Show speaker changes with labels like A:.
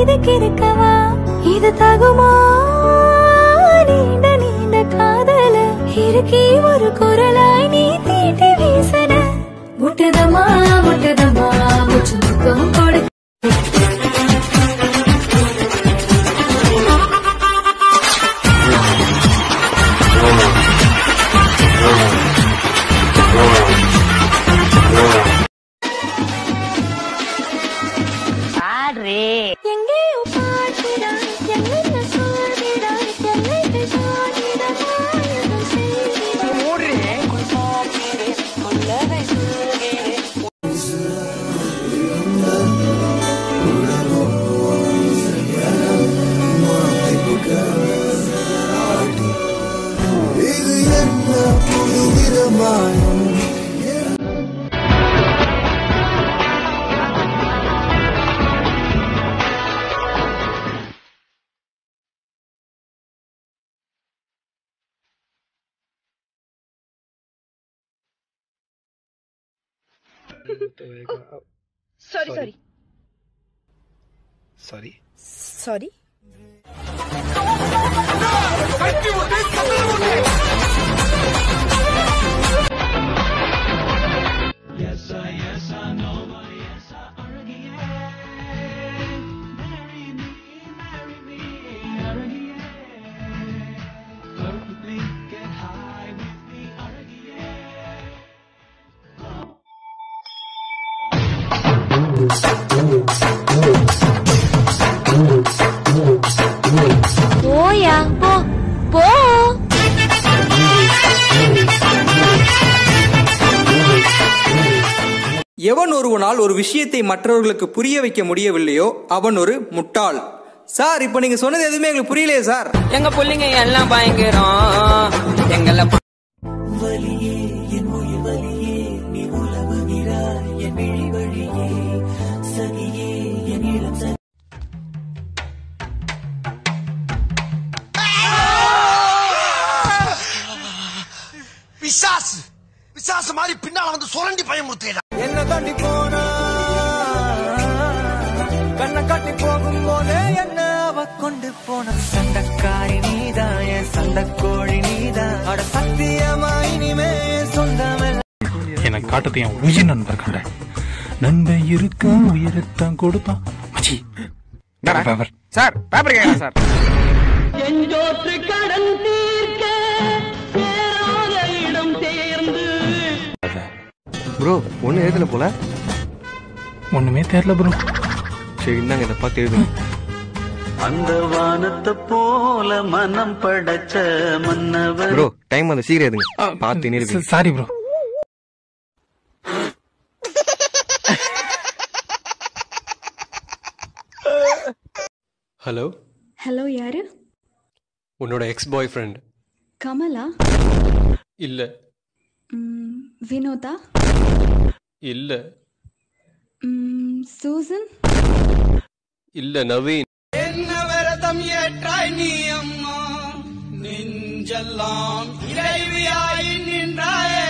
A: இதுக்கு இருக்கவா இது தகுமா நீண்ட நீண்ட காதல இருக்கி ஒரு குரலாய் நீ தீட்டி வீசன முட்டுதமா முட்டுதமா முச்சு முக்கம் கொடு எங்கேயோ பார்க்கிறாய், என்னென்ன சொல்கிறாய், என்னை சொல்கிறாய், எதுவும் செய்கிறாய்.
B: இது என்ன புதுவிதமாயும்
C: Sorry, sorry.
D: Sorry.
C: Sorry.
A: போயா போ போ
E: எவன் ஒருவனால் ஒரு விஷயத்தை மற்றவர்களுக்கு புரிய வைக்க முடியவில்லையோ அவன் ஒரு முட்டாள் சார் இப்போ நீங்க சொன்னது எதுவுமே எங்களுக்கு புரியலையே சார்
F: எங்க புள்ளிங்க எல்லாம் பயங்கரம் எங்களை ப-
B: பிசாசு பிசாசு மாதிரி பின்னால வந்து சுரண்டி பயமுறுத்தேடா
D: என்ன தாண்டி போனா கண்ணை காட்டி போகும்போதே என்ன அவ கொண்டு போன சண்டக்காரி நீதான் என் சண்டக்கோழி நீதான் அட சத்தியமா இனிமே என் சொந்தமெல்லாம்
G: எனக்கு காட்டத்தை என் உயிர் நண்பர் கண்ட நண்பன் இருக்க உயிரைத்தான் கொடுப்பான் மச்சி பேப்பர்
F: சார் பேப்பர் கேட்கலாம் சார்
H: ப்ரோ ஒன்றும் எழுதல போல
G: ஒண்ணுமே தெரியல ப்ரோ
H: சரி இந்தாங்க இதை பார்த்து எழுதுங்க
I: அந்த வானத்தை போல மனம் படைச்ச மன்னவர்
H: ப்ரோ டைம் அந்த சீக்கிரம் எழுதுங்க பார்த்து நிறுத்தி
G: சாரி ப்ரோ
H: ஹலோ
A: ஹலோ யாரு
H: உன்னோட எக்ஸ் பாய் ஃப்ரெண்ட்
A: கமலா
H: இல்ல
A: ம், வினோதா
H: இல்ல
A: ம், சூசன்
H: இல்ல நவீன்
F: என்ன விரதம் ஏற்றாய் நீ அம்மா நெஞ்செல்லாம் இறைவியாய் நின்றாயே